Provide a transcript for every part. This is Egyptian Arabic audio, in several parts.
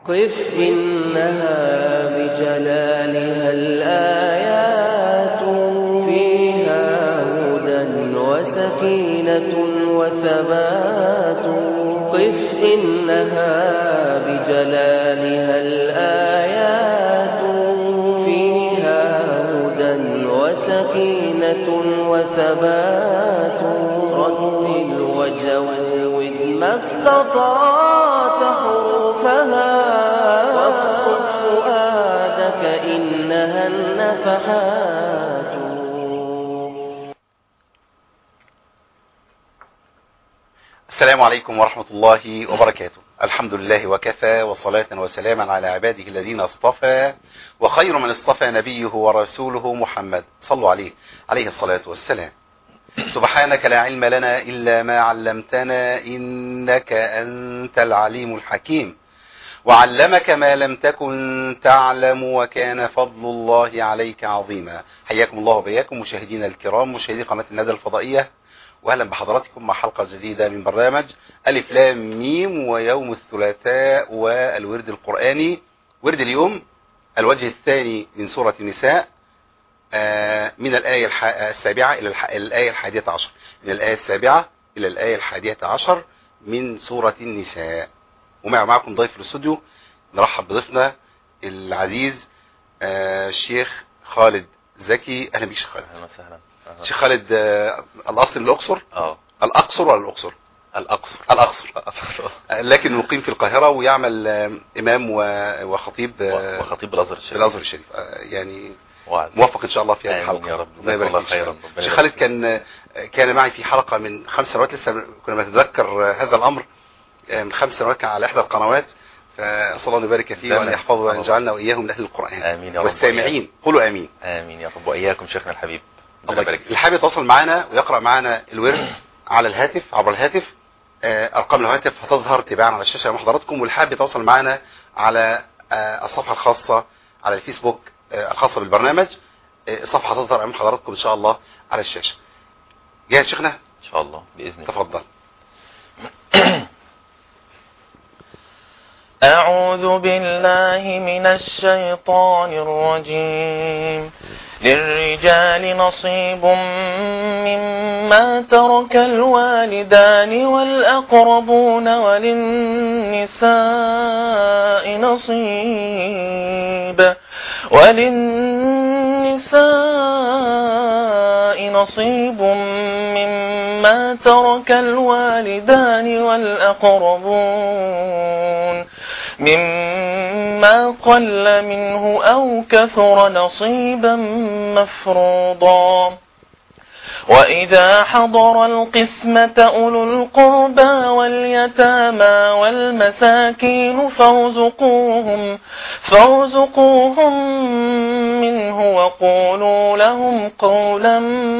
قف إنها بجلالها الآيات فيها هدى وسكينة وثبات قف إنها بجلالها الآيات فيها هدى وسكينة وثبات رتل وجود ما استطعت حروفها واسقط فؤادك إنها النفحات السلام عليكم ورحمة الله وبركاته الحمد لله وكفى وصلاة وسلاما على عباده الذين اصطفى وخير من اصطفى نبيه ورسوله محمد صلوا عليه عليه الصلاة والسلام سبحانك لا علم لنا إلا ما علمتنا إنك أنت العليم الحكيم وعلمك ما لم تكن تعلم وكان فضل الله عليك عظيما حياكم الله وبياكم مشاهدينا الكرام مشاهدي قناة الندى الفضائية واهلا بحضراتكم مع حلقة جديدة من برنامج ألف لام ميم ويوم الثلاثاء والورد القرآني ورد اليوم الوجه الثاني من سورة النساء آه، من الآية الح- السابعة إلى الح- الآية الحادية عشر من الآية السابعة إلى الآية الحادية عشر من سورة النساء ومع معكم ضيف في الاستوديو نرحب بضيفنا العزيز آه، الشيخ خالد زكي أهلا بيك شيخ خالد اهلا وسهلا أهلا. شيخ خالد آه، الأصل من الأقصر اه الأقصر ولا الأقصر الاقصر الأقصر لكن مقيم في القاهرة ويعمل آه، إمام و- وخطيب آه، وخطيب الازهر في الشريف الأزهر الشريف آه، يعني وعد موفق إن شاء الله في هذه آمين الحلقة يا رب. الله جزاك يبارك الله فيك خيرا. شيخ. ربنا شيخ يبارك خالد كان كان معي في حلقة من خمس سنوات لسه كنا بنتذكر هذا الأمر آه، من خمس سنوات كان على إحدى القنوات فأسأل الله أن يبارك فيه وأن زمن. يحفظه وأن سبحان الله. يجعلنا وإياه من أهل القرآن امين يا رب والسامعين قولوا آمين امين يا رب واياكم شيخنا الحبيب الله ربنا يبارك يبارك اللي حابب يتواصل معنا ويقرأ معنا الورد على الهاتف عبر الهاتف آه، أرقام الهاتف هتظهر تباعا على الشاشة أمام حضراتكم واللي حابب يتواصل معنا على آه، الصفحة الخاصة على الفيسبوك آه، الخاصة بالبرنامج آه، الصفحة هتظهر أمام حضراتكم إن شاء الله على الشاشة جاهز شيخنا ان شاء الله باذن الله تفضل أعوذ بالله من الشيطان الرجيم للرجال نصيب مما ترك الوالدان والأقربون وللنساء نصيب وللنساء نصيب مما ترك الوالدان والأقربون مما قل منه أو كثر نصيبا مفروضا وإذا حضر القسمة أولو القربى واليتامى والمساكين فارزقوهم فارزقوهم منه وقولوا لهم قولا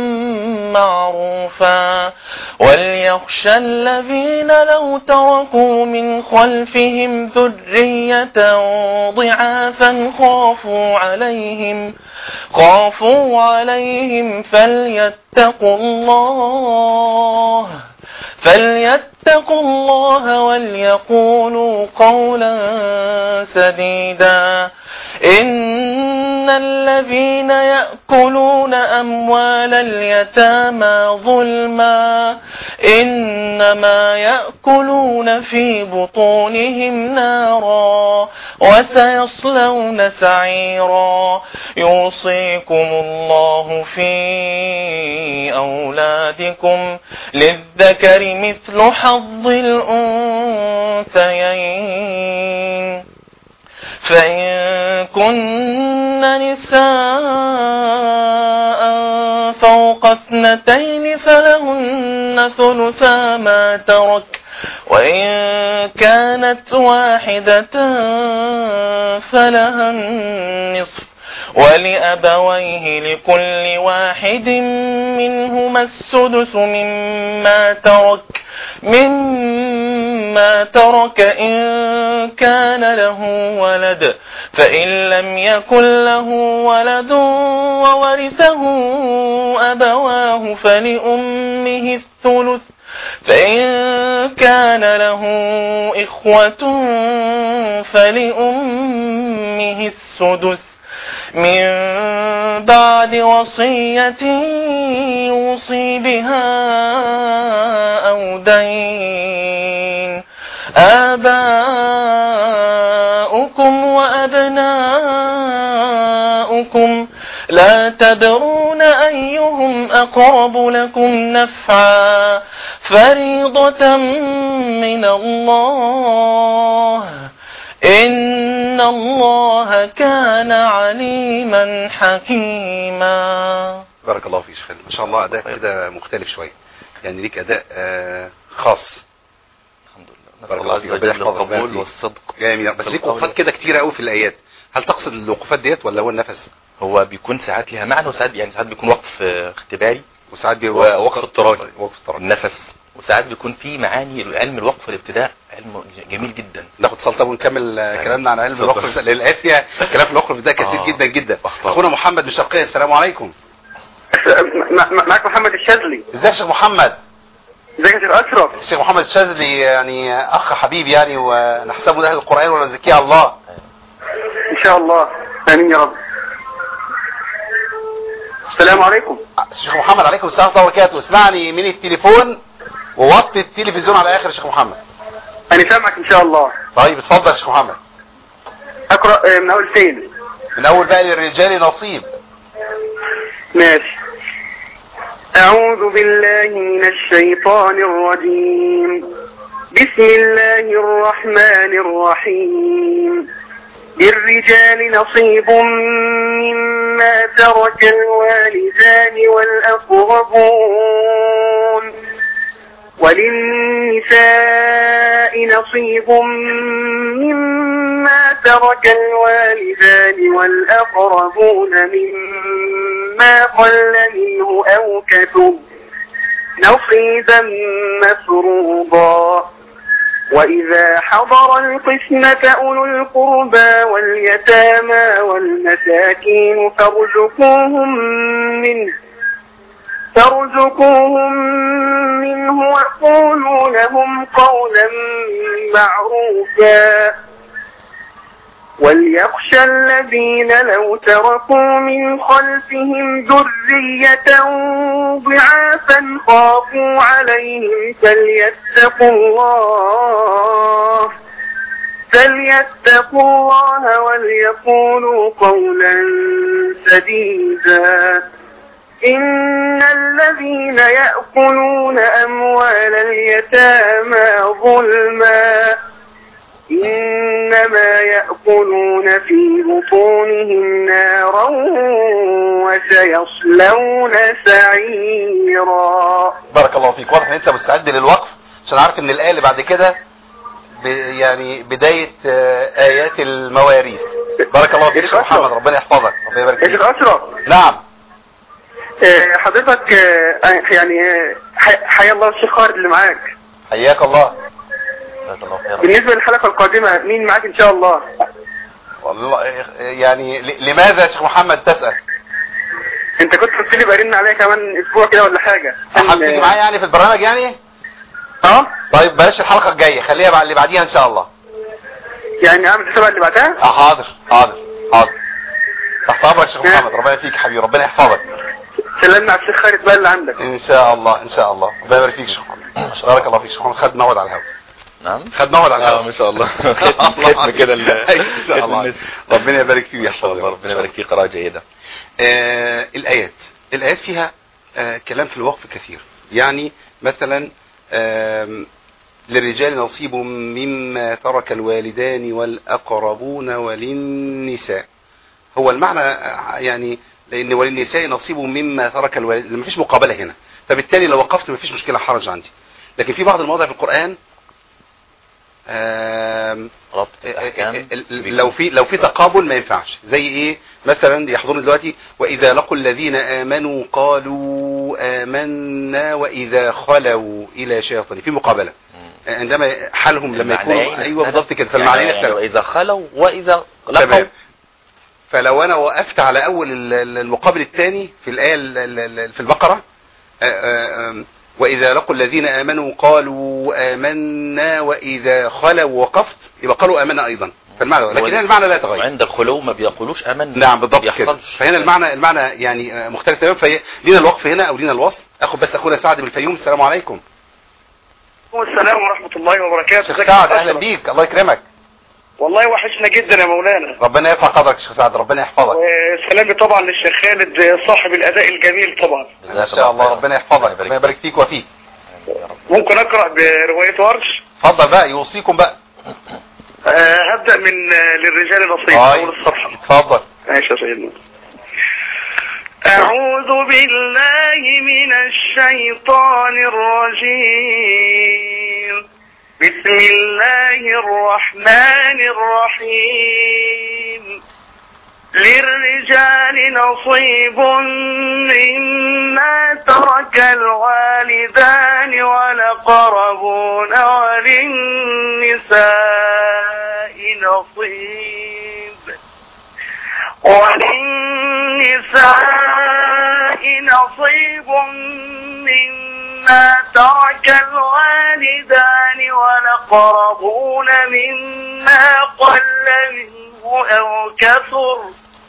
معروفا وليخشى الذين لو تركوا من خلفهم ذرية ضعافا خافوا عليهم خافوا عليهم فليتقوا الله فليتقوا الله وليقولوا قولا سديدا إن الذين يأكلون أموال اليتامى ظلما إنما يأكلون في بطونهم نارا وسيصلون سعيرا يوصيكم الله في أولادكم للذكر مثل حظ الأنثيين فإن كن نساء فوق اثنتين فلهن ثلثا ما ترك وإن كانت واحدة فلها النصف ولأبويه لكل واحد منهما السدس مما ترك مما ترك إن كان له ولد فإن لم يكن له ولد وورثه أبواه فلأمه الثلث فإن كان له إخوة فلأمه السدس من بعد وصية يوصي بها أو دين آباؤكم وأبناؤكم لا تدرون أيهم أقرب لكم نفعا فريضة من الله إن الله كان عليما حكيما بارك الله فيك شيخنا ما شاء الله اداء كده مختلف شويه يعني ليك اداء آه خاص الحمد لله بارك نسأل الله الله عز فيك. وجل ربنا يحفظك ويبارك القبول فيك. والصدق جميل بس ليك وقفات كده كتيره قوي في الايات هل تقصد الوقفات ديت ولا هو النفس هو بيكون ساعات ليها معنى وساعات يعني ساعات بيكون وقف آه، اختباري وساعات بيبقى ووقف اضطراري. وقف اضطراري النفس وساعات بيكون في معاني علم الوقف والابتداء علم جميل جدا ناخد صلاه طب ونكمل آه، أيوة. كلامنا عن علم اتفضل. الوقف ده لان الايات فيها كلام في الوقف ده كتير آه. جدا جدا أخطاء. اخونا محمد من الشرقيه السلام عليكم م- م- معاك محمد الشاذلي ازيك يا شيخ محمد ازيك يا شيخ اشرف الشيخ محمد الشاذلي يعني اخ حبيب يعني ونحسبه ده اهل القران ونزكيه على الله ان شاء الله امين يا رب السلام عليكم شيخ محمد عليكم السلام ورحمه الله وبركاته اسمعني من التليفون ووطي التلفزيون على اخر يا شيخ محمد انا سامعك ان شاء الله طيب اتفضل يا شيخ محمد اقرا آه، من اول فين من اول بقى للرجال نصيب ماشي أعوذ بالله من الشيطان الرجيم بسم الله الرحمن الرحيم للرجال نصيب مما ترك الوالدان والأقربون وللنساء نصيب مما ترك الوالدان والأقربون مما قل منه أو كتب نصيبا مفروضا وإذا حضر القسمة أولو القربى واليتامى والمساكين فارزقوهم منه فارزقوهم منه وقولوا لهم قولا معروفا وليخشى الذين لو تركوا من خلفهم ذرية ضعافا خافوا عليهم فليتقوا الله فليتقوا الله وليقولوا قولا سديدا إن الذين يأكلون أموال اليتامى ظلما إنما يأكلون في بطونهم نارا وسيصلون سعيرا بارك الله فيك واضح ان انت مستعد للوقف عشان عارف ان الايه اللي بعد كده ب- يعني بدايه آه، ايات المواريث بارك الله فيك يا شيخ محمد ربنا يحفظك ربنا يبارك يا شيخ فيك أشرف نعم آه، حضرتك آه، يعني آه، حي- حيا الله الشيخ خالد اللي معاك حياك الله جزاك الله خيرا بالنسبة للحلقة القادمة مين معاك إن شاء الله والله يعني ل- لماذا يا شيخ محمد تسال أنت كنت قلت لي برن عليا كمان أسبوع كده ولا حاجة حابب تيجي معايا يعني في البرنامج يعني اه طيب بلاش الحلقه الجايه خليها بعد اللي بعديها ان شاء الله يعني اعمل السبعة اللي بعدها اه حاضر حاضر حاضر تحت امرك يا شيخ محمد ربنا يفيك حبيبي ربنا يحفظك سلمنا على الشيخ خالد بقى اللي عندك ان شاء الله ان شاء الله ربنا يبارك فيك يا شيخ محمد بارك الله فيك يا شيخ محمد خد موعد على الهواء نعم خد موعد على اه الهواء ما شاء الله الله ختم كده ال- أيوة، ان شاء ختم الله الناس. ربنا يبارك فيه ما شاء الله ربنا يبارك فيه قراءة جيدة آه الآيات الآيات فيها آه كلام في الوقف كثير يعني مثلا آم، للرجال نصيب مما ترك الوالدان والأقربون وللنساء هو المعنى آه، يعني لأن وللنساء نصيب مما ترك الوالدان مفيش مقابلة هنا فبالتالي لو وقفت مفيش مشكلة حرج عندي لكن في بعض المواضع في القرآن آم، ربط ال- احكام ال- ال- لو في لو في تقابل ما ينفعش زي ايه مثلا يحضرني دلوقتي واذا لقوا الذين امنوا قالوا امنا واذا خلوا الى شياطين في مقابله مم. عندما حالهم لما المعنيين يكونوا ايوه اختلف. بالضبط كده فالمعنيين يعني, يعني اختلفوا واذا خلوا واذا لقوا تمام فلو انا وقفت على اول ال- ال- المقابل الثاني في الايه ال- ال- ال- في البقره آه، آه، آم، واذا لقوا الذين امنوا قالوا امنا واذا خلوا وقفت يبقى قالوا امنا ايضا فالمعنى لكن هنا المعنى لا يتغير وعند الخلو ما بيقولوش امن نعم بالضبط كده بيحصلش. فهنا المعنى المعنى يعني آه، مختلف تماما فهي لينا الوقف هنا او لينا الوصل اخد بس اخونا سعد من الفيوم السلام عليكم السلام ورحمة الله وبركاته شيخ ازيك يا سعد أستاذ اهلا أشرف؟ بيك الله يكرمك والله وحشنا جدا يا مولانا ربنا يرفع قدرك يا شيخ سعد ربنا يحفظك وسلامي طبعا للشيخ خالد صاحب الأداء الجميل طبعا ما شاء الله ربنا يحفظك ربنا يبارك فيك وفيك ممكن أقرأ برواية ورش اتفضل بقى يوصيكم بقى آه، هبدأ من آه، للرجال نصيب آه. أول الصفحة اتفضل ماشي يا سيدنا أعوذ بالله من الشيطان الرجيم بسم الله الرحمن الرحيم للرجال نصيب مما ترك الوالدان والأقربون وللنساء نصيب وللنساء نصيب مما ترك الوالدان والأقربون مما قل منه أو كثر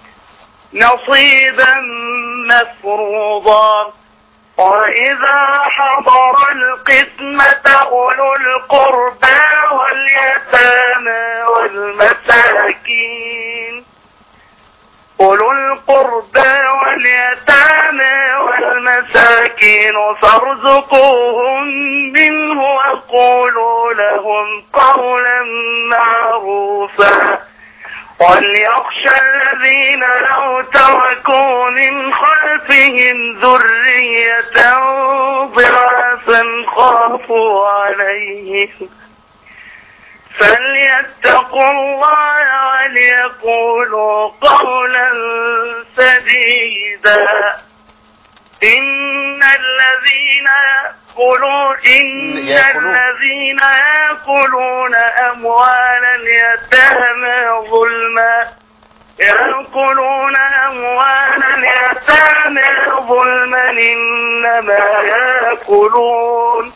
نصيبا مفروضا وإذا حضر القسمة أولو القربى واليتامى والمساكين أولو القربى واليتامى والمساكين فارزقوهم منه وقولوا لهم قولا معروفا وليخشى الذين لو تركوا من خلفهم ذرية ضعافا خافوا عليهم فليتقوا الله وليقولوا قولا سديدا إن الذين يأكلون إن يأكلون. الذين يأكلون أموال اليتامى ظلما يأكلون أموال اليتامى ظلما إنما يأكلون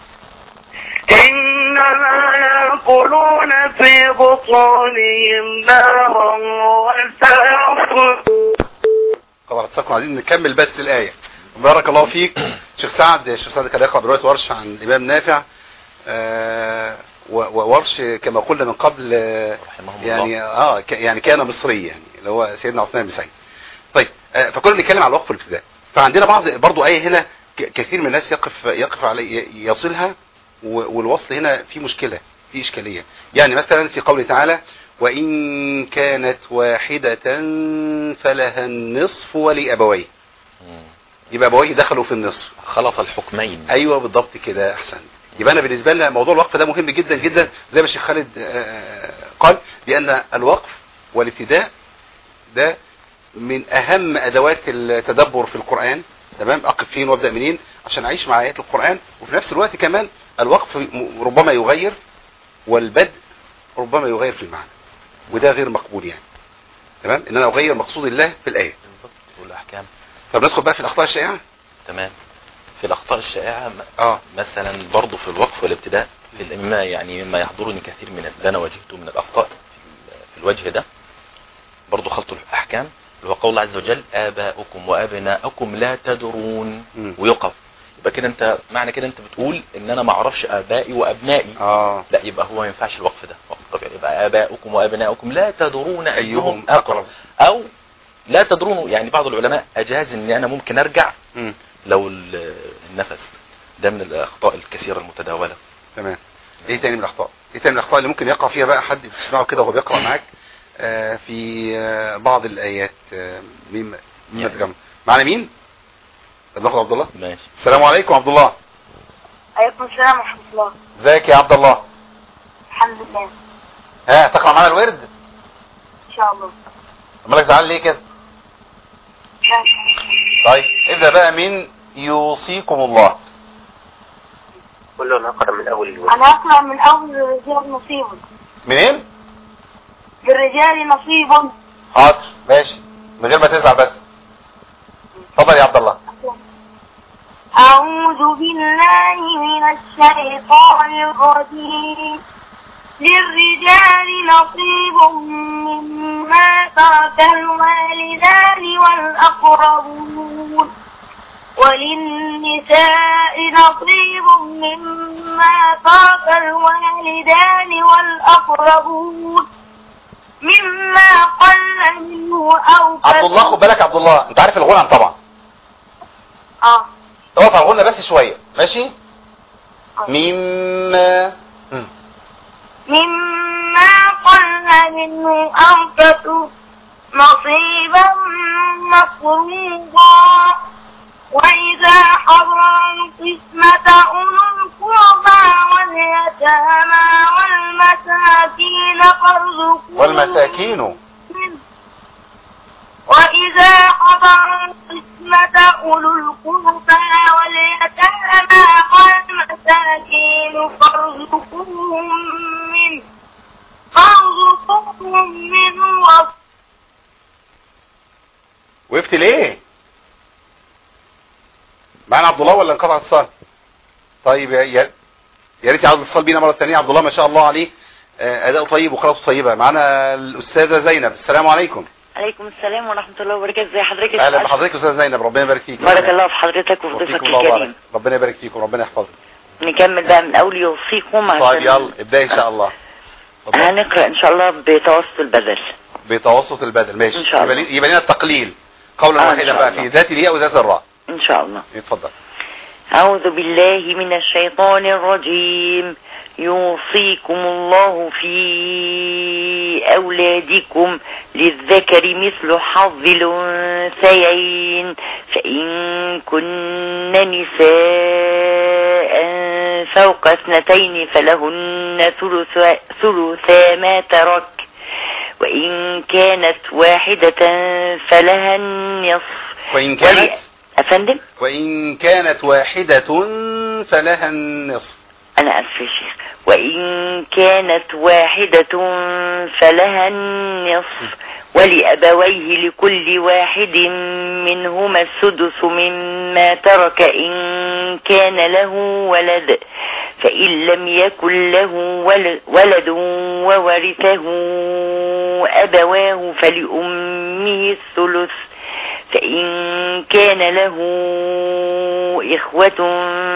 إنما يأكلون في بطونهم نارا وسيصلون طبعا تسكن عايزين نكمل بس الآية بارك الله فيك شيخ سعد شيخ سعد كان يقرأ برواية ورش عن الإمام نافع آه، و- وورش كما قلنا من قبل آه، رحمهم الله يعني اه ك- يعني كان مصري يعني اللي هو سيدنا عثمان بن سعيد طيب آه، فكنا بنتكلم على الوقف الابتدائي فعندنا بعض برضو آية هنا ك- كثير من الناس يقف يقف علي يصلها و- والوصل هنا في مشكلة في إشكالية يعني مثلا في قوله تعالى وإن كانت واحدة فلها النصف ولأبويه مم. يبقى أبويه دخلوا في النصف خلط الحكمين ايوه بالضبط كده احسن يبقى انا بالنسبه لنا موضوع الوقف ده مهم جدا جدا زي ما الشيخ خالد آه، قال بان الوقف والابتداء ده من اهم ادوات التدبر في القران تمام اقف فين وابدا منين عشان اعيش مع ايات القران وفي نفس الوقت كمان الوقف م- ربما يغير والبدء ربما يغير في المعنى وده غير مقبول يعني تمام ان انا اغير مقصود الله في الايات بالظبط والاحكام فبندخل بقى في الاخطاء الشائعه تمام في الاخطاء الشائعه م- اه مثلا برضه في الوقف والابتداء في ال- مما يعني مما يحضرني كثير من اللي انا واجهته من الاخطاء في ال- في الوجه ده برضه خلط الاحكام اللي هو قول الله عز وجل اباؤكم وابناؤكم لا تدرون مم. ويقف يبقى كده انت معنى كده انت بتقول ان انا ما اعرفش ابائي وابنائي اه لا يبقى هو ما ينفعش الوقف ده وقف طبيعي يبقى اباؤكم وابناؤكم لا تدرون ايهم ايهم اقرب او لا تدرون يعني بعض العلماء اجاز ان انا ممكن ارجع مم. لو ال- النفس ده من الاخطاء الكثيره المتداوله تمام ايه تاني من الاخطاء ايه تاني من الاخطاء اللي ممكن يقع فيها بقى حد بتسمعه كده وهو بيقرا معاك آه في آه بعض الايات آه مين مين يعني. متجمع معنا مين طب ناخد عبد الله ماشي السلام عليكم عبد الله عليكم السلام ورحمة الله ازيك يا عبد الله الحمد لله ها تقرا معانا الورد إن شاء الله مالك زعلان ليه كده طيب ابدا بقى من يوصيكم الله كله نقرأ من أول الورد أنا أقرأ من أول الرجال نصيب منين للرجال نصيب حاضر ماشي من غير ما تزعل بس اتفضل يا عبد الله أعوذ بالله من الشيطان الرجيم للرجال نصيب الوالدان والأقربون وللنساء نصيب مما ترك الوالدان والأقربون مما قل منه أو عبد الله خد بالك يا عبد الله انت عارف الغنى طبعا آه اقف على الغنى بس شويه ماشي مما مم. مما قل منه أو كثر نصيبا مفروضا وإذا حضر القسمة أولو القربى واليتامى والمساكين فارزقوهم والمساكين منه. وإذا حضر القسمة أولو القربى واليتامى والمساكين فارزقوهم منه فارزقوهم منه وص- وقفت ليه معانا عبد الله ولا انقطع اتصال طيب يا يا يا ريت يعود الاتصال بينا مره ثانيه عبد الله ما شاء الله عليه آه، اداؤه طيب وقراءته طيبه معانا الاستاذه زينب السلام عليكم عليكم السلام ورحمة الله وبركاته ازي حضرتك يا اهلا شيخ بحضرتك استاذه زينب ربنا يبارك فيك بارك الله في حضرتك وفي ضيفك وفيكم الله الكريم وبارك ربنا يبارك فيكم ربنا يحفظك نكمل بقى من اول يوصيكم عشان طيب يلا ابداي ان شاء الله اتفضل. هنقرأ ان شاء الله بتوسط البدل بتوسط البدل ماشي إن شاء الله. يبقى لي- يبقى لنا التقليل قولا آه، إن واحدا شاء بقى الله. في ذات الياء وذات الراء ان شاء الله اتفضل أعوذ بالله من الشيطان الرجيم يوصيكم الله في أولادكم للذكر مثل حظ الأنثيين فإن كن نساء فوق اثنتين فلهن ثلث ثلثا ما ترك وإن كانت واحدة فلها النصف وان كانت ولي- أفندم وان كانت واحده فلها النصف أنا أسف يا شيخ وإن كانت واحدة فلها النصف ولأبويه لكل واحد منهما السدس مما ترك إن كان له ولد فإن لم يكن له ول- ولد وورثه أبواه فلأمه الثلث فإن كان له إخوة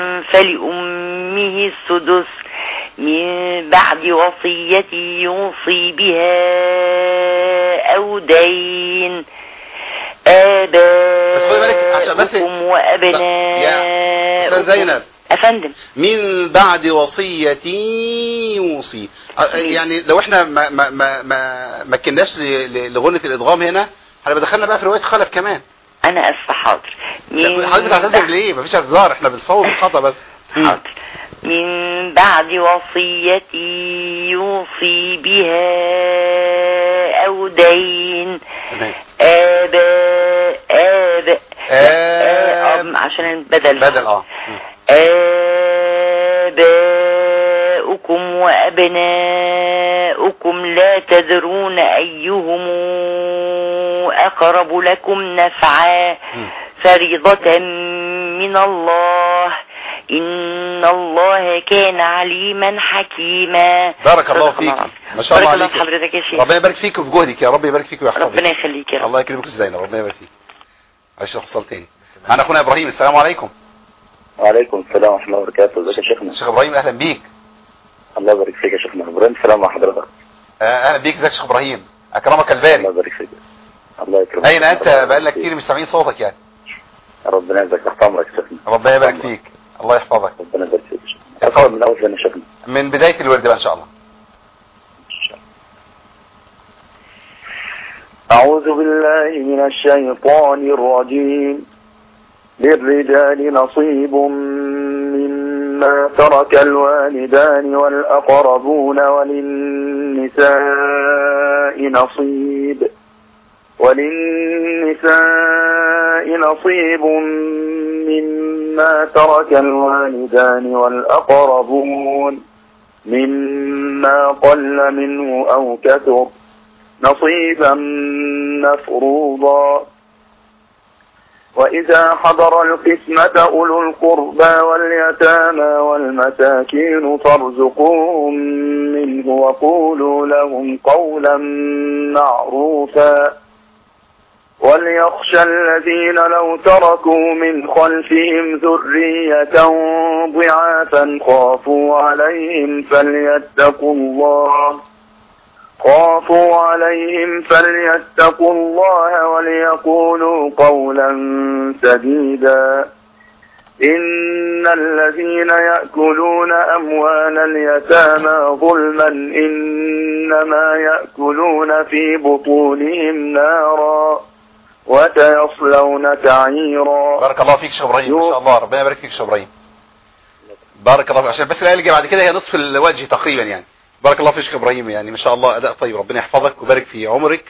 فلأمه السدس من بعد وصية يوصي بها أو دين بس خدي بالك عشان بس- آباؤكم يا أستاذ وأبناؤكم زينب أفندم من بعد وصية يوصي أ- يعني لو احنا ما ما ما ما ما كناش ل- ل- لغنة الادغام هنا هنبقى دخلنا بقى في رواية خلف كمان أنا أسف حاضر لا، حضرتك بتعتذر ليه مفيش اعتذار احنا بنصوب الخطأ بس مم. حاضر من بعد وصية يوصي بها أو دين تمام. آباء آباء آب- آب عشان البدل بدل اه مم. آباؤكم وأبناؤكم لا تدرون أيهم أقرب لكم نفعا مم. فريضة من الله إن الله كان عليما حكيما بارك الله صدق فيك العظيم. ما شاء الله بارك الله عليك في حضرتك يا شيخ ربنا يبارك فيك وفي جهدك يا رب يبارك فيك ويحفظك ربنا يخليك يا رب الله يكرمك زينب ربنا يبارك فيك معلش اتصال تاني معنا اخونا ابراهيم السلام عليكم وعليكم السلام ورحمة الله وبركاته ازيك يا شيخنا الشيخ ابراهيم اهلا بيك الله يبارك فيك يا شيخنا ابراهيم السلام على حضرتك آه، اهلا بيك ازيك يا شيخ ابراهيم اكرمك الله الباري يبارك فيك الله يكرمك اين انت ربنا بقالنا يبارك كتير مش سامعين صوتك يعني فيك. ربنا يجزاك تحت امرك يا شيخنا ربنا يبارك فيك الله يحفظك ربنا يبارك فيك يا شيخنا اقرا من اول فين يا شيخنا من بداية الورد بقى ان شاء الله أعوذ بالله من الشيطان الرجيم للرجال نصيب مما ترك الوالدان والأقربون وللنساء نصيب وللنساء نصيب مما ترك الوالدان والأقربون مما قل منه أو كثر نصيبا مفروضا وإذا حضر القسمة أولو القربى واليتامى والمساكين فارزقوهم منه وقولوا لهم قولا معروفا وليخشى الذين لو تركوا من خلفهم ذرية ضعافا خافوا عليهم فليتقوا الله خافوا عليهم فليتقوا الله وليقولوا قولا سديدا إن الذين يأكلون أموال اليتامى ظلما إنما يأكلون في بطونهم نارا وسيصلون سعيرا بارك الله فيك شيخ ابراهيم ما شاء الله ربنا يبارك فيك شيخ ابراهيم بارك الله فيك عشان بس الايه اللي جايه بعد كده هي نصف الوجه تقريبا يعني بارك الله فيك شيخ ابراهيم يعني ما شاء الله اداء طيب ربنا يحفظك ويبارك في عمرك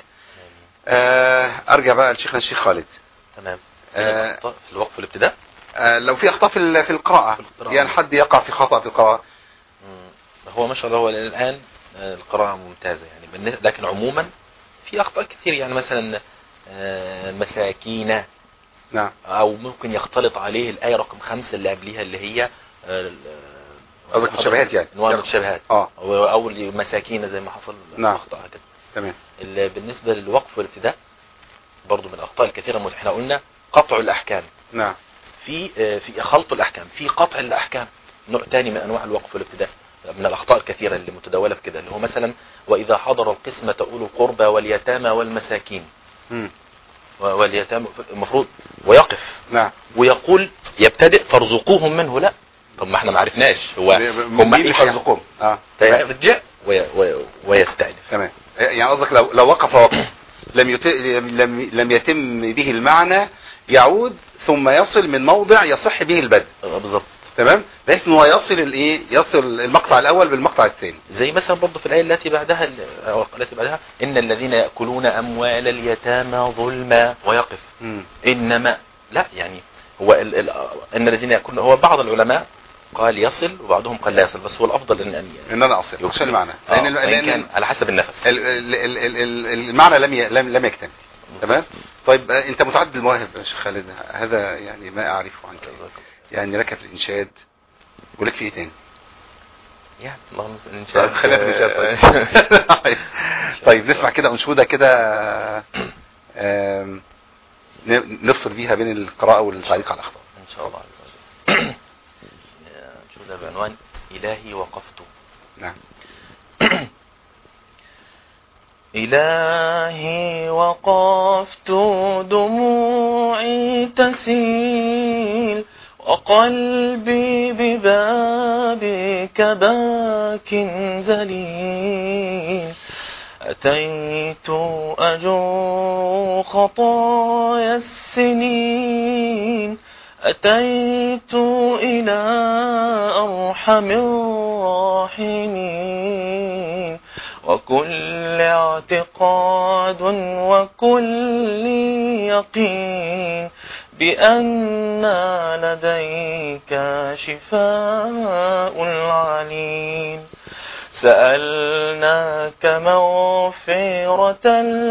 آه ارجع بقى لشيخنا الشيخ خالد تمام آه. أخطاء في الوقف والابتداء آه لو في اخطاء في ال- في القراءه في القراءة. يعني حد يقع في خطا في القراءه مم. هو ما شاء الله هو الآن آه، القراءة ممتازة يعني بالن- لكن عموما في أخطاء كثير يعني مثلا آه، مساكين نعم أو ممكن يختلط عليه الآية رقم خمسة اللي قبليها اللي هي آه، ال- آه، قصدك متشابهات يعني. أنواع المتشابهات اه أو أو مساكين زي ما حصل نعم. أخطاء هكذا تمام ال- بالنسبة للوقف والابتداء برضو من الأخطاء الكثيرة اللي احنا قلنا قطع الأحكام نعم في آه، في خلط الأحكام في قطع الأحكام نوع تاني من أنواع الوقف والابتداء من الأخطاء الكثيرة اللي متداولة في كده اللي هو مثلا وإذا حضر القسمة أولو القربى واليتامى والمساكين مم. و- واليتامى المفروض ويقف نعم ويقول يبتدئ فارزقوهم منه لا طب ما احنا ما عرفناش هو هم مين إيه اللي الحكم؟ يرزقهم اه يرجع وي وي ويستأنف تمام يعني قصدك لو لو وقف وقف لم يت... لم لم يتم به المعنى يعود ثم يصل من موضع يصح به البدء آه، بالظبط تمام بحيث ان هو يصل الايه يصل المقطع الاول بالمقطع الثاني زي مثلا برضه في الآية التي بعدها أو التي بعدها إن الذين يأكلون أموال اليتامى ظلما ويقف مم. انما لا يعني هو ال ال ان الذين يكون هو بعض العلماء قال يصل وبعضهم قال لا يصل بس هو الافضل ان ان ان انا اصل عشان المعنى آه، لان وإن لان كان على حسب النفس ال- ال- ال- ال- ال- المعنى لم ي- لم لم يكتمل تمام طيب آه، انت متعدد المواهب يا شيخ خالد هذا يعني ما اعرفه عنك يعني لك في الانشاد ولك في ايه تاني يعني اللهم صل ان طيب خلينا في الانشاد طيب طيب نسمع كده انشوده كده آم، ن- نفصل بيها بين القراءه والتعليق على الاخطاء ان شاء الله عز وجل نشوف ده بعنوان الهي وقفت نعم إلهي وقفت دموعي تسيل وقلبي ببابك باك ذليل أتيت أجو خطايا السنين أتيت إلى أرحم الراحمين وكل اعتقاد وكل يقين بأن لديك شفاء العليل سألناك مغفرة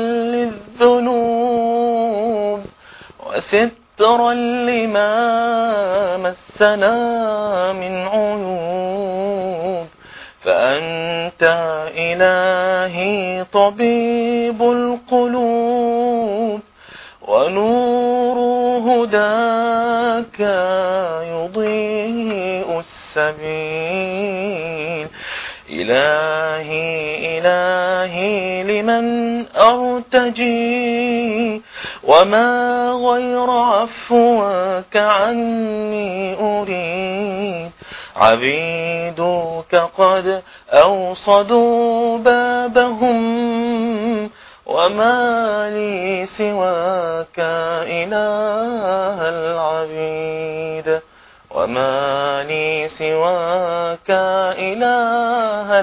للذنوب وسترا لما مسنا من عيوب فأنت إلهي طبيب القلوب ونور هداك يضيء السبيل إلهي إلهي لمن أرتجي وما غير عفوك عني أريد عبيدك قد أوصدوا بابهم وما لي سواك إله العبيد وما لي سواك إله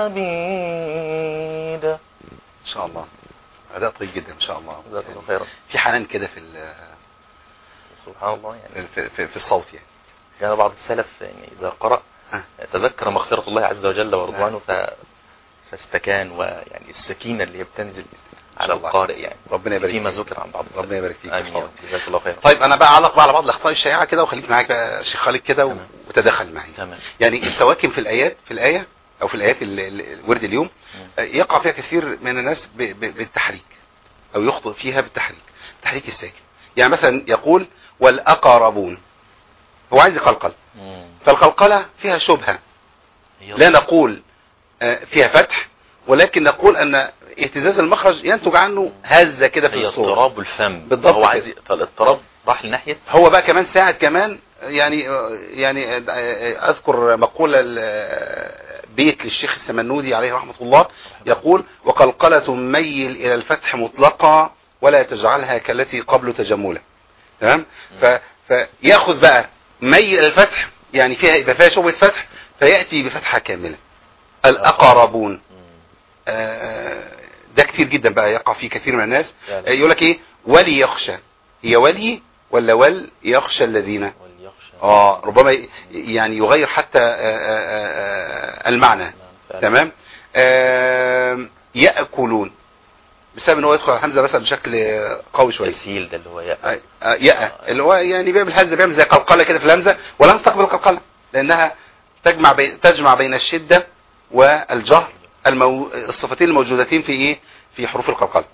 العبيد ان شاء الله اداء طيب جدا ان شاء الله جزاك الله خيرا في حنان كده في ال- سبحان الله يعني في, في, في الصوت يعني كان بعض السلف يعني إذا قرأ ها. تذكر مغفرة الله عز وجل ورضوانه ف... فاستكان ويعني السكينة اللي هي بتنزل على الله. القارئ يعني ربنا يبارك فيما فيك. ذكر عن بعض ربنا يبارك فيك آمين يا رب جزاك الله خيرا طيب انا بقى اعلق بقى على بعض الاخطاء الشائعه كده وخليك معاك بقى يا شيخ خالد كده و- تمام. وتدخل معي تمام يعني السواكن في الايات في الايه او في الايات ال- ال- الورد اليوم مم. آه، يقع فيها كثير من الناس ب- ب- بالتحريك او يخطئ فيها بالتحريك تحريك الساكن يعني مثلا يقول والاقربون هو عايز يقلقل مم. فالقلقله فيها شبهه هي لا نقول آه، فيها فتح ولكن نقول ان اهتزاز المخرج ينتج عنه هزه كده في هي الصوت اضطراب الفم بالضبط هو كده. عايز فالاضطراب راح لناحيه هو بقى كمان ساعد كمان يعني يعني اذكر مقولة ال- بيت للشيخ السمنودي عليه رحمة الله يقول وقلقلة ميل الى الفتح مطلقا ولا تجعلها كالتي قبل تجملا تمام ف فياخذ بقى ميل الى الفتح يعني فيها يبقى فيها شبهة فتح فيأتي بفتحة كاملة الأقربون مم. آه، ده كتير جدا بقى يقع فيه كثير من الناس فعلا. آه، يقول لك ايه ولي يخشى هي ولي ولا ول يخشى الذين وليخشى اه ربما ي- يعني يغير حتى آه، آه، آه، المعنى نعم، فعلا. تمام آم، يأكلون بسبب ان هو يدخل على الهمزه مثلا بشكل آه، قوي شويه تسهيل ده اللي هو يا آه، آه، يأ اللي هو يعني بيعمل الهمزه بيعمل زي قلقله كده في الهمزه ولا تستقبل القلقله لانها تجمع بين تجمع بين الشده والجهر المو... الصفتين الموجودتين في ايه في حروف القلقله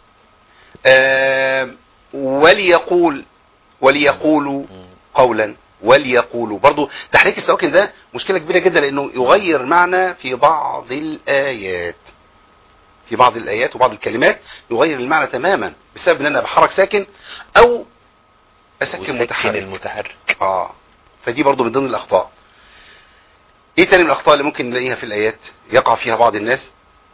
آم، وليقول وليقولوا مم. قولا وليقولوا برضو تحريك السواكن ده مشكلة كبيرة جدا لانه يغير معنى في بعض الايات في بعض الايات وبعض الكلمات يغير المعنى تماما بسبب ان انا بحرك ساكن او اسكن وسكن متحرك المتحرك اه فدي برضو من ضمن الاخطاء ايه تاني من الاخطاء اللي ممكن نلاقيها في الايات يقع فيها بعض الناس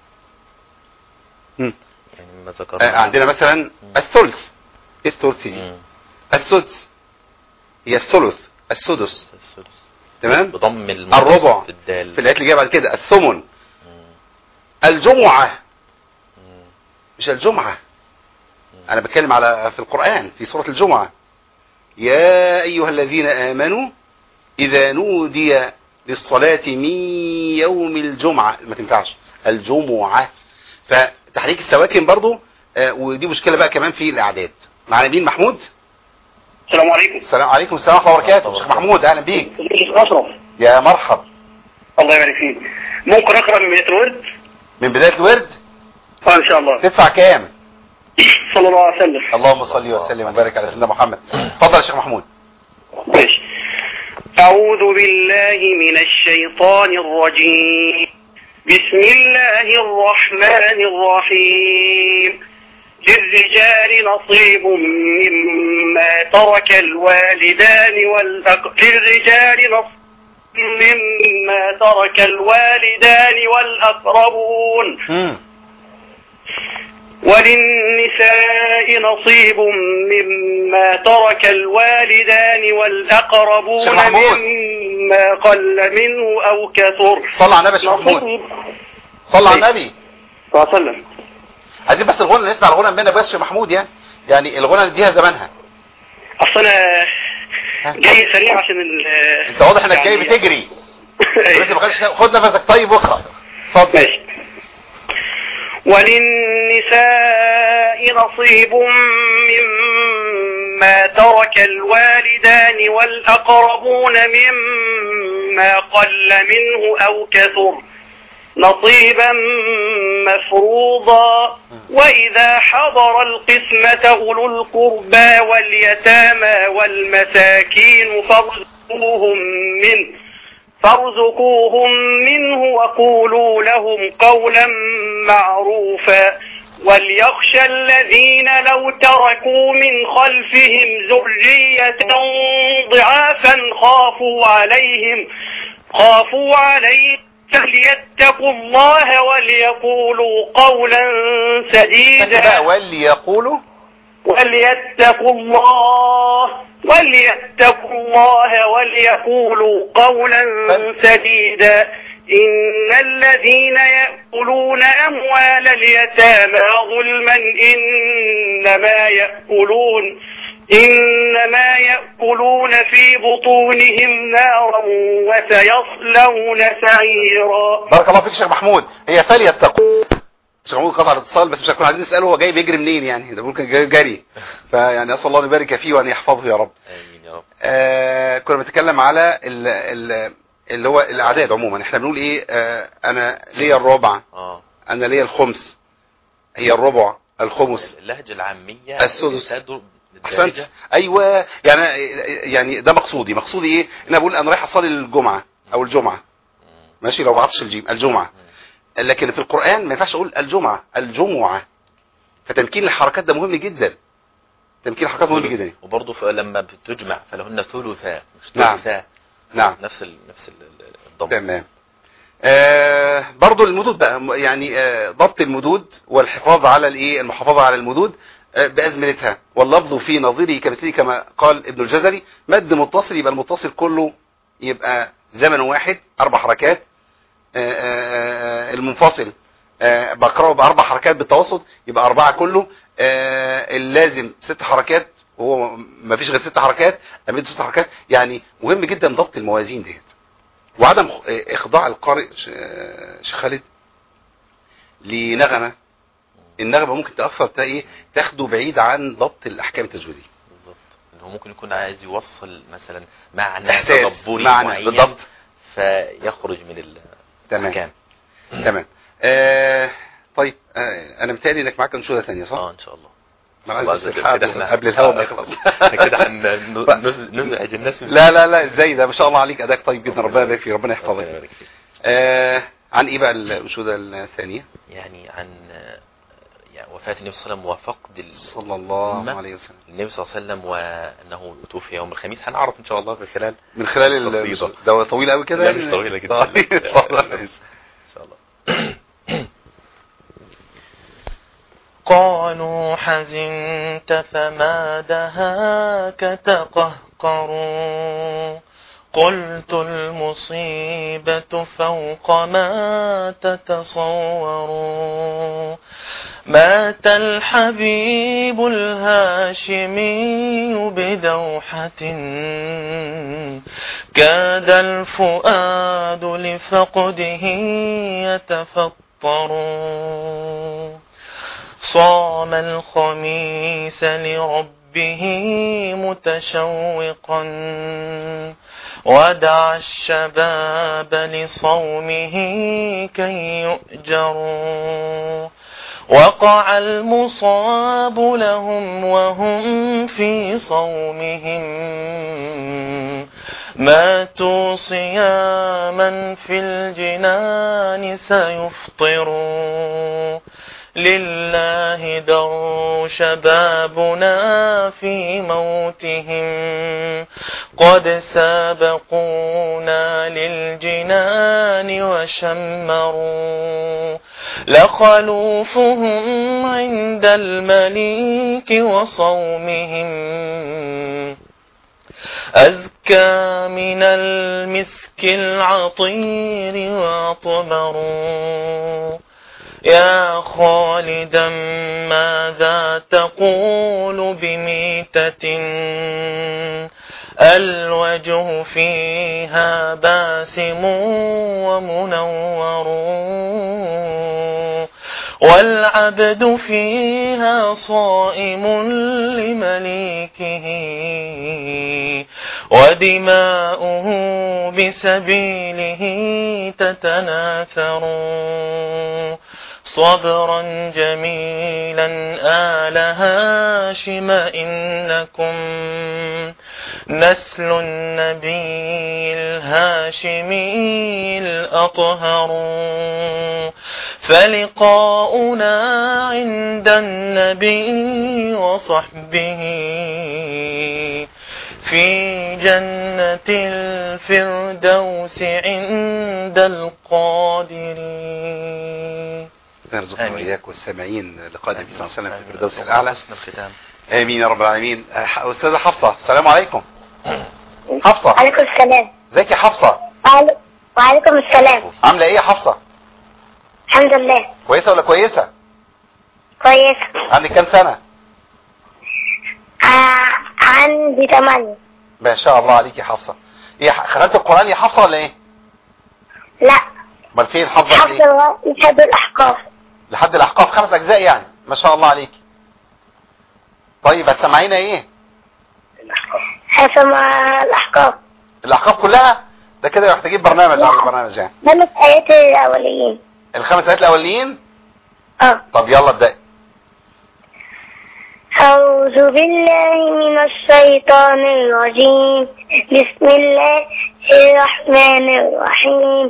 مم. يعني ما ذكرنا آه عندنا مثلا الثلث ايه الثلث دي مم. السدس هي الثلث السدس السدس تمام بضم المنصب الربع في الدال في الايات اللي جايه بعد كده الثمن مم. الجمعه مم. مش الجمعه انا بتكلم على في القران في سوره الجمعه يا ايها الذين امنوا اذا نودي للصلاه من يوم الجمعه ما تنفعش الجمعه فتحريك السواكن برضو آه، ودي مشكله بقى كمان في الاعداد معنا مين محمود السلام عليكم السلام عليكم السلام ورحمه الله وبركاته شيخ محمود اهلا بيك ازيك يا اشرف يا مرحب الله يبارك فيك ممكن اقرا من بدايه الورد من بدايه الورد اه ان شاء الله تدفع كام صلى الله عليه وسلم اللهم صل وسلم وبارك على سيدنا محمد اتفضل يا شيخ محمود ماشي أعوذ بالله من الشيطان الرجيم بسم الله الرحمن الرحيم للرجال نصيب مما ترك الوالدان والأق... للرجال نصيب مما ترك الوالدان والأقربون مم. وللنساء نصيب مما ترك الوالدان والأقربون شيخ محمود. مما قل منه أو كثر صلى على النبي يا شيخ محمود نصيب صلى على النبي صلى الله عليه وسلم عايزين بس الغنى نسمع الغنى مننا بس يا شيخ محمود يعني يعني الغنى نديها زمانها أصل أنا ها؟ جاي سريع عشان ال انت واضح انك جاي يعني- بتجري بس ما خدش خد نفسك طيب واقرا اتفضل ماشي وللنساء نصيب مما ترك الوالدان والأقربون مما قل منه أو كثر نصيبا مفروضا وإذا حضر القسمة أولو القربى واليتامى والمساكين فارزقوهم منه فارزقوهم منه وقولوا لهم قولا معروفا وليخشى الذين لو تركوا من خلفهم ذرية ضعافا خافوا عليهم خافوا عليهم فليتقوا الله وليقولوا قولا انت بقى سديدا وليقولوا وليتقوا الله وليتقوا الله وليقولوا قولا سديدا إن الذين يأكلون أموال اليتامى ظلما إنما يأكلون إنما يأكلون في بطونهم نارا وسيصلون سعيرا بارك الله فيك يا شيخ محمود هي فليتقوا شيخ محمود قطع الاتصال بس مش هنكون عايزين نساله هو جاي بيجري منين يعني ده ممكن جاي جري فيعني اسال الله ان يبارك فيه وان يحفظه يا رب امين يا رب آه كنا بنتكلم على ال ال اللي هو الاعداد عموما احنا بنقول ايه آه انا ليا الربع اه انا ليا الخمس هي الربع الخمس اللهجة العامية السدس. تدر- احسنت الدارجة ايوه يعني يعني ده مقصودي مقصودي ايه انا بقول انا رايح اصلي الجمعه او الجمعه ماشي لو ما عرفتش الجيم الجمعه لكن في القران ما ينفعش اقول الجمعه الجمعه فتمكين الحركات ده مهم جدا تمكين الحركات مهم جدا وبرضه ف- لما بتجمع فلهن ثلثا مش نعم. ثلثا نعم نفس ال... نفس ال- ال- الضم تمام آه برضو المدود بقى م- يعني آه ضبط المدود والحفاظ على الايه المحافظه على المدود آه بازمنتها واللفظ في نظيره كمثله كما قال ابن الجزري مد متصل يبقى المتصل كله يبقى زمن واحد اربع حركات آه آه آه المنفصل آه بقراه باربع حركات بالتوسط يبقى اربعه كله آه اللازم ست حركات وهو ما فيش غير ست حركات امد ست حركات يعني مهم جدا ضبط الموازين ديت وعدم خ- اخضاع القارئ ش- شيخ خالد لنغمه النغمه ممكن تاثر تا ايه تاخده بعيد عن ضبط الاحكام التجويديه بالظبط ان هو ممكن يكون عايز يوصل مثلا معنى احساس تدبري معنى معين بالضبط فيخرج من تمام الاحكام تمام آه طيب آه انا متهيألي انك معاك انشوده ثانيه صح؟ اه ان شاء الله ما انا الله عايز عز وجل أستلحق كده قبل, احنا- قبل الهوا ما آه، يخلص احنا كده هن- نزعج الناس لا لا لا ازاي ده ما شاء الله عليك اداك طيب جدا ربنا يبارك فيك ربنا ربنا يحفظك يبارك فيك. آه عن ايه بقى الانشوده الثانيه؟ يعني عن آه، يعني وفاة النبي صلى الله عليه وسلم وفقد ال- صلى الله الأمة. عليه وسلم النبي صلى الله عليه وسلم وانه توفي يوم الخميس هنعرف ان شاء الله في خلال من خلال ال- قصيدة. ده طويل قوي كده لا يعني؟ مش طويله جدا طيب اتفضل. ان شاء الله قالوا حزنت فما دهاك تقهقروا قلت المصيبة فوق ما تتصوروا مات الحبيب الهاشمي بدوحة كاد الفؤاد لفقده يتفطر صام الخميس لربه متشوقا ودعا الشباب لصومه كي يؤجروا وقع المصاب لهم وهم في صومهم ماتوا صياما في الجنان سيفطروا لله در شبابنا في موتهم قد سابقونا للجنان وشمروا لخلوفهم عند المليك وصومهم أزكى من المسك العطير وأطبروا يا خالدا ماذا تقول بميتة الوجه فيها باسم ومنور والعبد فيها صائم لمليكه ودماؤه بسبيله تتناثر صبرا جميلا آل هاشم إنكم نسل النبي الهاشمي الأطهر فلقاؤنا عند النبي وصحبه في جنة الفردوس عند القادرين نرزقنا آمين. واياك والسامعين لقاء النبي صلى الله عليه وسلم في آمين. الفردوس ربنا الاعلى حسن الختام امين يا رب العالمين أه، استاذه حفصه السلام عليكم حفصه عليكم السلام ازيك يا حفصه وعلي- وعليكم السلام عامله ايه يا حفصه الحمد لله كويسه ولا كويسه كويس عندك كام سنه آه عندي ثمانية ما شاء الله عليك يا حفصه ايه ختمت القران يا حفصه ولا ايه لا امال فين حافظه حفظ ايه الله لحد الأحقاف لحد الاحقاف خمس اجزاء يعني ما شاء الله عليك طيب هتسمعينا ايه حفظ الأحقاف الاحقاف كلها ده كده محتاجين برنامج على البرنامج يعني خمس آيات الأوليين الخمس ايات الاولين اه طب يلا ابدأ أعوذ بالله من الشيطان الرجيم بسم الله الرحمن الرحيم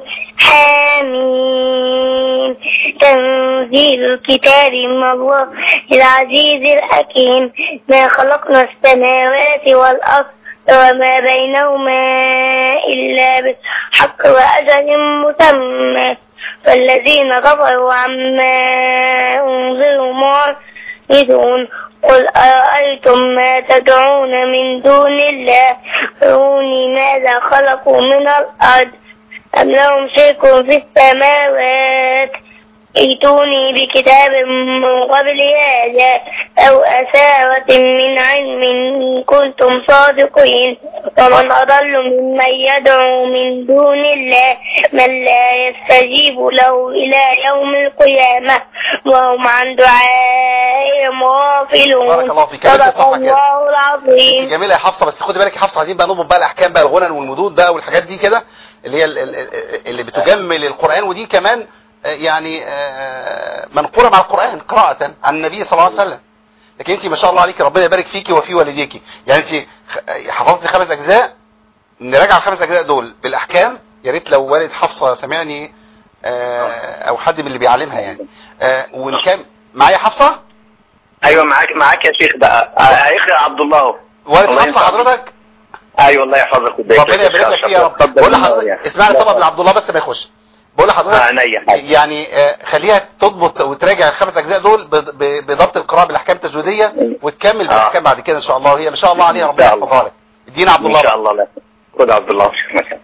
حميم تنزيل الكتاب من الله العزيز الحكيم ما خلقنا السماوات والأرض وما بينهما إلا بالحق وأجل مسمى فالذين كفروا عما أنذروا معرضون قل أرأيتم ما تدعون من دون الله أروني ماذا خلقوا من الأرض أم لهم شرك في السماوات ائتوني بكتاب من قبل هذا أو أثارة من علم إن كنتم صادقين ومن أضل ممن يدعو من دون الله من لا يستجيب له إلى يوم القيامة وهم عن دعائهم غافلون بارك الله فيك. يا بنت صدق صح كده. الله العظيم انت جميله يا حفصه بس خدي بالك يا حفصه عايزين بقى نضبط بقى الاحكام بقى الغنن والمدود بقى والحاجات دي كده اللي هي ال- ال- ال- اللي بتجمل القران ودي كمان آه، يعني آه، منقوله مع القران قراءه عن النبي صلى الله عليه وسلم لكن انت ما شاء الله عليك ربنا يبارك فيكي وفي والديكي يعني انت خ- حفظتي خمس اجزاء نراجع الخمس اجزاء دول بالاحكام يا ريت لو والد حفصه سمعني آه، او حد من اللي بيعلمها يعني آه، ونكم معايا حفصه ايوه معاك معاك يا شيخ بقى آه، هيقرا عبد الله اهو والد الله حفصه ينفع بيك. حضرتك ايوه الله يحفظك ويبارك ربنا يبارك لك فيه يا رب اتفضل بقول بالله لحضرتك يعني. اسمعني طبعا من عبد الله بس ما يخش بقول لحضرتك آه، عينيا حاضر. يعني آه، خليها تضبط وتراجع الخمس اجزاء دول بض- ب- بضبط القراءه بالاحكام التجويديه وتكمل بالاحكام بعد كده ان شاء الله وهي ما شاء الله عليها ربنا إن شاء الله. يحفظها لك ادينا عبد الله ان شاء بقى. الله لا خد عبد الله شيخ مثلا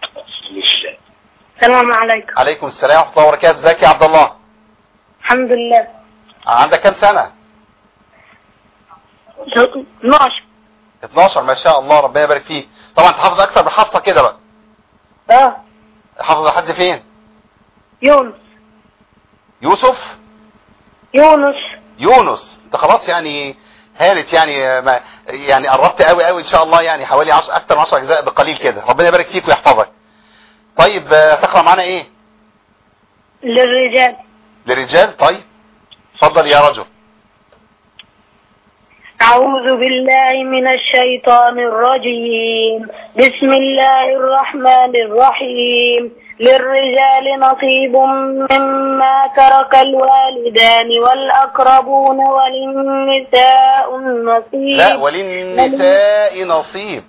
السلام عليكم عليكم السلام ورحمه الله وبركاته ازيك يا عبد الله الحمد لله عندك كام سنه 12 12 ما شاء الله ربنا يبارك فيك طبعا تحافظ اكتر من حفصه كده بقى اه حافظ لحد فين يونس يوسف يونس يونس انت خلاص يعني هانت يعني آه، ما يعني قربت قوي قوي ان شاء الله يعني حوالي 10 اكتر من 10 اجزاء بقليل كده ربنا يبارك فيك ويحفظك طيب آه، تقرا معانا ايه للرجال للرجال طيب اتفضل يا رجل أعوذ بالله من الشيطان الرجيم بسم الله الرحمن الرحيم للرجال نصيب مما ترك الوالدان والأقربون وللنساء النصيب لا وللنساء نصيب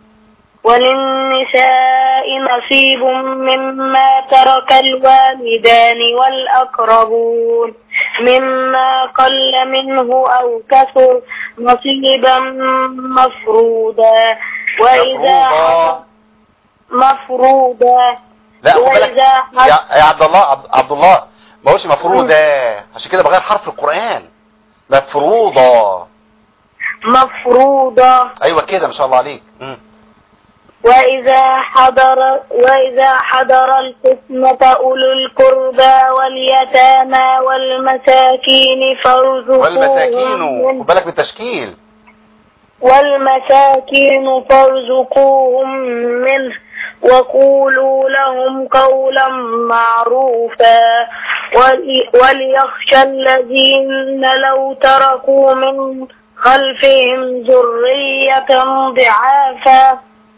وللنساء نصيب مما ترك الوالدان والأقربون مما قل منه أو كثر نصيبا مفروضا وإذا مفروضا. مفروضا لا خد بالك وإذا يا, يا عبد الله عبد, عبد الله ما هوش مفروضة عشان كده بغير حرف القرآن مفروضة مفروضا ايوه كده ما شاء الله عليك مم. وإذا حضر وإذا حضر القسمة أولو القربى واليتامى والمساكين فارزقوهم والمساكين منه خد بالك من التشكيل والمساكين فارزقوهم منه وقولوا لهم قولا معروفا ولي- وليخشى الذين لو تركوا من خلفهم ذرية ضعافا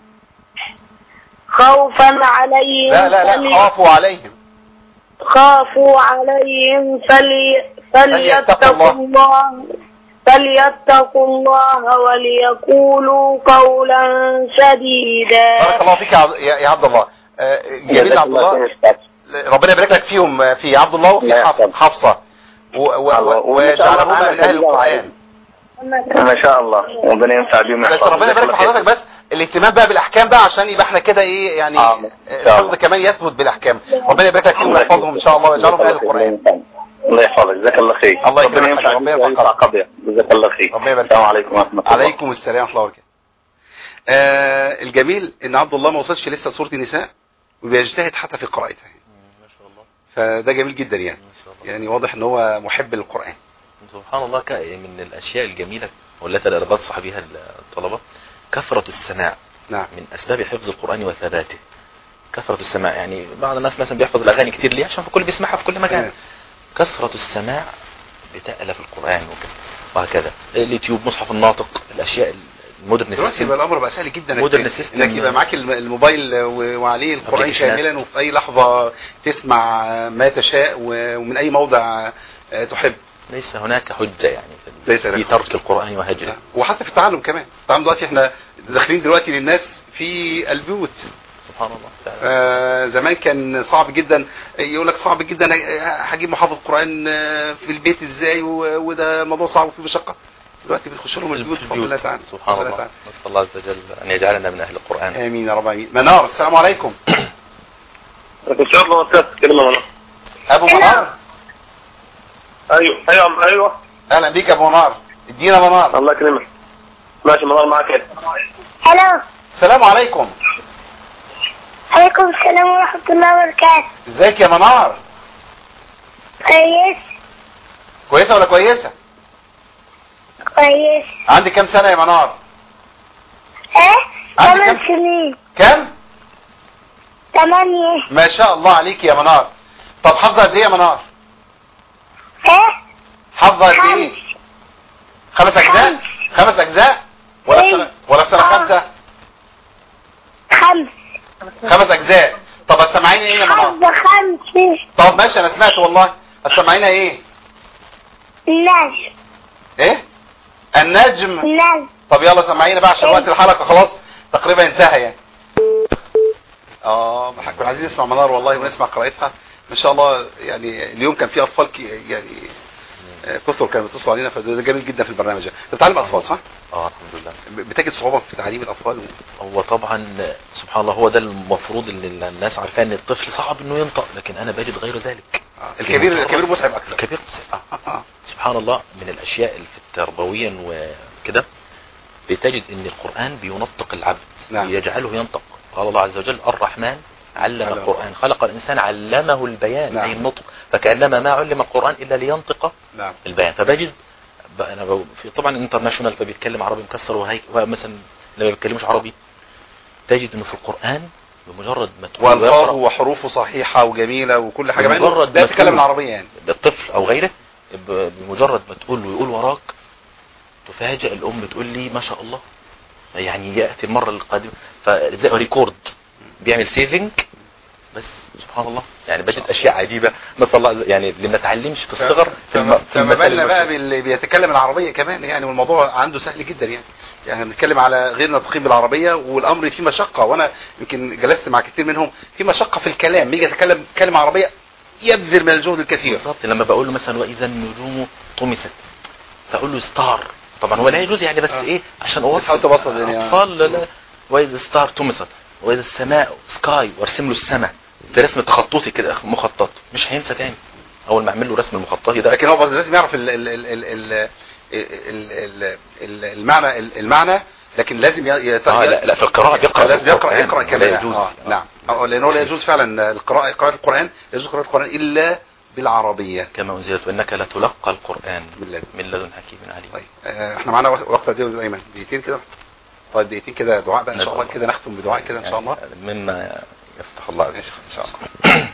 خوفا عليهم لا لا لا فلي- خافوا عليهم خافوا عليهم فلي فليتقوا فليتقوا الله فليتقوا الله وليقولوا قولا سديدا بارك الله فيك يا عبد- يا يا عبد الله آه، جميل يا عبد الله ربنا يبارك لك فيهم آه، في عبد الله وفي حف- حفصة و- و- و- ويجعلهما من اهل القرآن ما شاء الله ربنا ينفع بيهم بس ويحفظهم. ربنا يبارك في حضرتك بس الاهتمام بقى بالاحكام بقى عشان يبقى احنا كده ايه يعني آه، آه، إن شاء الحفظ كمان يثبت بالاحكام ربنا يبارك لك فيهم الله ويحفظهم ان شاء الله ويجعلهم من اهل القرآن الله يحفظك جزاك الله خير الله يكرمك ربنا ينفع ربنا بيك يبارك وينفع قضية جزاك الله خير ربنا يبارك السلام عليكم ورحمة الله عليكم السلام ورحمه الله وبركاته آه الجميل ان عبد الله ما وصلش لسه لسوره النساء وبيجتهد حتى في قراءتها ما شاء الله فده جميل جدا يعني ما شاء الله يعني واضح ان هو محب للقرآن سبحان الله ك- من الاشياء الجميله والتي لا بنصح بها الطلبه كثره السماع نعم من اسباب حفظ القران وثباته كثره السماع يعني بعض الناس مثلا بيحفظ الاغاني كتير ليه عشان الكل بيسمعها في كل مكان نعم. كثره السماع بتألف في القرآن وكده وهكذا اليوتيوب مصحف الناطق الاشياء المودرن دلوقتي سيستم يبقى الامر بقى سهل جدا إنك- مودرن سيستم. انك يبقى معاك الم- الموبايل و- وعليه القران Applicationات. شاملا وفي اي لحظه تسمع ما تشاء و- ومن اي موضع آه، تحب ليس هناك حجة يعني في- ليس في هناك ترك القرآن وهجره وحتى في التعلم كمان التعلم دلوقتي احنا داخلين دلوقتي للناس في البيوت سبحان الله تعالى. آه زمان كان صعب جدا يقول لك صعب جدا آه، هجيب محافظ قران آه، في البيت ازاي و- وده الموضوع صعب وفيه مشقه دلوقتي بنخش لهم البيوت بفضل الله تعالى سبحان بفضل الله تعالى. نسأل الله عز وجل أن يجعلنا من أهل القرآن امين يا رب امين منار السلام عليكم ان شاء الله وكذا كلمه منى ابو منار ايوه ايوه ايوه اهلا بيك يا ابو منار ادينا منار الله يكرمك ماشي منار معاك كده الو السلام عليكم عليكم السلام ورحمة الله وبركاته ازيك يا منار كويس كويسه ولا كويسه كويس عندك كام سنه يا منار ايه عندك ثمان كم؟ سنين كام ثمانية ما شاء الله عليك يا منار طب حافظه قد ايه يا منار ايه حافظه قد ايه خمس خمس اجزاء خمس اجزاء ولا في إيه. سنه ولا في سنه آه. خمسه خمس خمس اجزاء طب هتسمعيني ايه يا منار حظ خمس طب ماشي انا سمعت والله هتسمعينا ايه النجم ايه النجم النجم طب يلا سمعينا بقى عشان إيه. وقت الحلقه خلاص تقريبا انتهى يعني اه كنا عايزين نسمع منار والله ونسمع قراءتها ما شاء الله يعني اليوم كان في اطفال كي يعني آه، كثر كانوا بيتصلوا علينا فده جميل جدا في البرنامج ده انت بتعلم اطفال صح؟ اه الحمد لله ب- بتجد صعوبه في تعليم الاطفال هو طبعا سبحان الله هو ده المفروض اللي الناس عارفاه ان الطفل صعب انه ينطق لكن انا بجد غير ذلك آه، الكبير مجرد- الكبير متعب اكثر الكبير متعب. آه، آه. سبحان الله من الاشياء اللي في تربويا وكده بتجد ان القرآن بينطق العبد نعم. يجعله ينطق قال الله عز وجل الرحمن علم علم القرآن خلق الإنسان علمه البيان نعم. أي النطق فكأنما ما علم القرآن إلا لينطق نعم البيان فبجد ب- انا ب- في طبعا انترناشونال فبيتكلم عربي مكسر وهيك مثلا لما بيتكلموش عربي تجد انه في القرآن بمجرد ما تقول والفاظه ويقرأ وحروفه صحيحه وجميله وكل حاجه مع إنه بمجرد لا ما يتكلم تقول- العربيه يعني الطفل او غيره ب- بمجرد ما تقول له يقول وراك تفاجئ الام تقول لي ما شاء الله يعني ياتي المره القادمه فزي ريكورد بيعمل سيفنج بس سبحان الله يعني بجد اشياء عجيبه نسال الله يعني اللي ما اتعلمش في الصغر في, الم... في فما المثل بالنا بقى المشهور. باللي بيتكلم العربيه كمان يعني والموضوع عنده سهل جدا يعني يعني بنتكلم على غير ناطقين بالعربيه والامر فيه مشقه وانا يمكن جلست مع كثير منهم في مشقه في الكلام يجي يتكلم كلمه عربيه يبذل من الجهد الكثير بالظبط لما بقول له مثلا واذا النجوم طمست فاقول له ستار طبعا هو لا يجوز يعني بس آه. ايه عشان بتحاول اوصل تبسط يعني، آه. اطفال لا لا واذا ستار طمست واذا السماء سكاي وارسم له السماء في رسم تخططي كده مخطط مش هينسى تاني اول ما اعمل له رسم المخططي ده لكن هو بس لازم يعرف ال ال ال ال ال ال ال ال المعنى المعنى لكن لازم ي- يت- آه لا لا في القراءة بيقرأ لازم يقرا القرآن، يقرا ولا كمان يجوز. آه نعم آه، لانه لا يجوز فعلا القراءه قراءه القران لا يجوز قراءه القران الا بالعربيه كما انزلت وانك لتلقى القران من لدن. من لدن حكيم عليم طيب آه، احنا معانا وقت وقت قد ايه يا ايمن دقيقتين كده طيب دقيقتين كده دعاء بقى ان شاء الله نسأل كده نختم بدعاء كده ان شاء الله يعني مما يفتح الله عز ماشي وجل ان شاء الله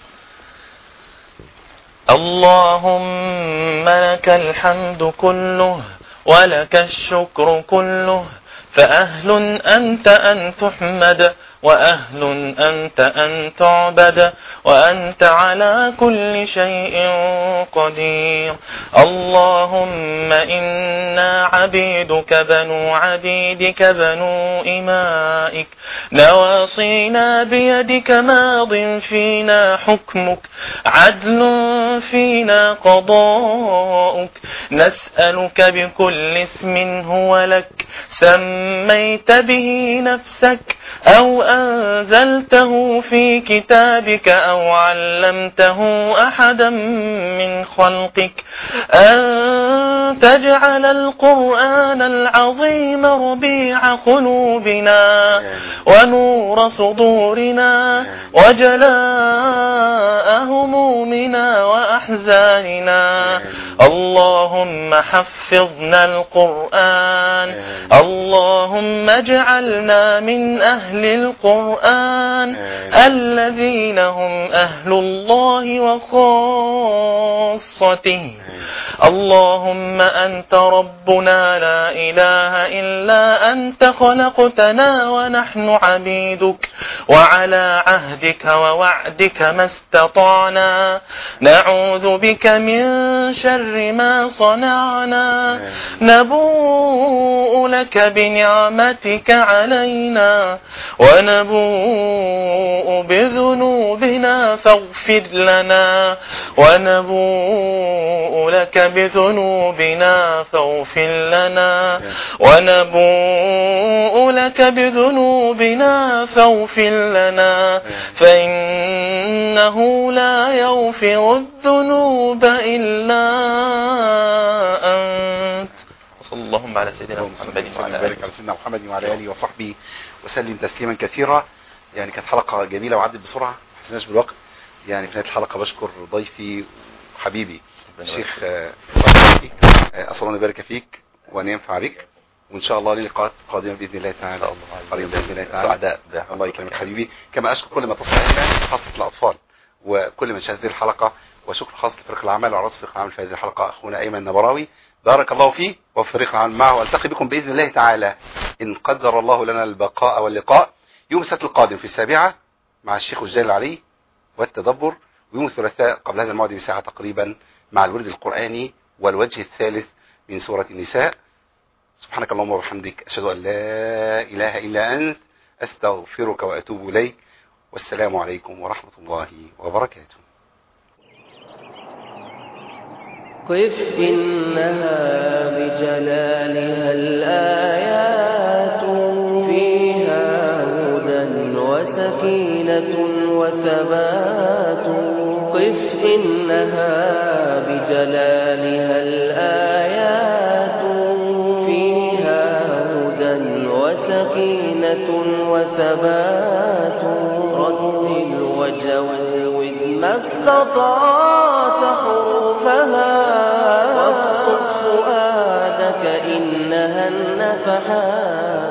اللهم لك الحمد كله ولك الشكر كله فأهل أنت أن تحمد وأهل أنت أن تعبد وأنت على كل شيء قدير اللهم إنا عبيدك بنو عبيدك بنو إمائك نواصينا بيدك ماض فينا حكمك عدل فينا قضاؤك نسألك بكل اسم هو لك سميت به نفسك أو أنزلته في كتابك أو علمته أحدا من خلقك أن تجعل القرآن العظيم ربيع قلوبنا ونور صدورنا وجلاء همومنا وأحزاننا اللهم حفظنا القرآن اللهم اجعلنا من أهل القرآن الذين هم أهل الله وخاصته اللهم أنت ربنا لا إله إلا أنت خلقتنا ونحن عبيدك وعلى عهدك ووعدك ما استطعنا نعوذ بك من شر ما صنعنا نبوء لك بنعمتك علينا ونبوء بذنوبنا فاغفر لنا ونبوء لك بذنوبنا فاغفر لنا ونبوء لك بذنوبنا فاغفر لنا فإنه لا يغفر الذنوب إلا أنت وصلى اللهم على سيدنا اللهم صل محمد وسلم وعلى وبارك آله على سيدنا محمد وعلى اله وصحبه وسلم تسليما كثيرا يعني كانت حلقه جميله وعدت بسرعه ما حسناش بالوقت يعني في نهايه الحلقه بشكر ضيفي وحبيبي الشيخ آه، فتحي. آه، اسال الله ان يبارك فيك وان ينفع بك وان شاء الله لقاءات قادمه باذن الله تعالى قريبا باذن الله تعالى سعداء الله يكرمك حبيبي كما اشكر كل ما اتصل علينا خاصه الاطفال وكل من شاهد هذه الحلقه وشكر خاص لفريق العمل وعرض فريق العمل في هذه الحلقه اخونا ايمن نبراوي بارك الله فيه وفريق العمل معه والتقي بكم باذن الله تعالى ان قدر الله لنا البقاء واللقاء يوم السبت القادم في السابعه مع الشيخ الجلال علي والتدبر ويوم الثلاثاء قبل هذا الموعد بساعه تقريبا مع الورد القراني والوجه الثالث من سوره النساء سبحانك اللهم وبحمدك اشهد ان لا اله الا انت استغفرك واتوب اليك والسلام عليكم ورحمه الله وبركاته قف إنها بجلالها الآيات فيها هدى وسكينة وثبات قف إنها بجلالها الآيات فيها هدى وسكينة وثبات رتل وجود ما استطعت حروفها واسقط فؤادك إنها النفحات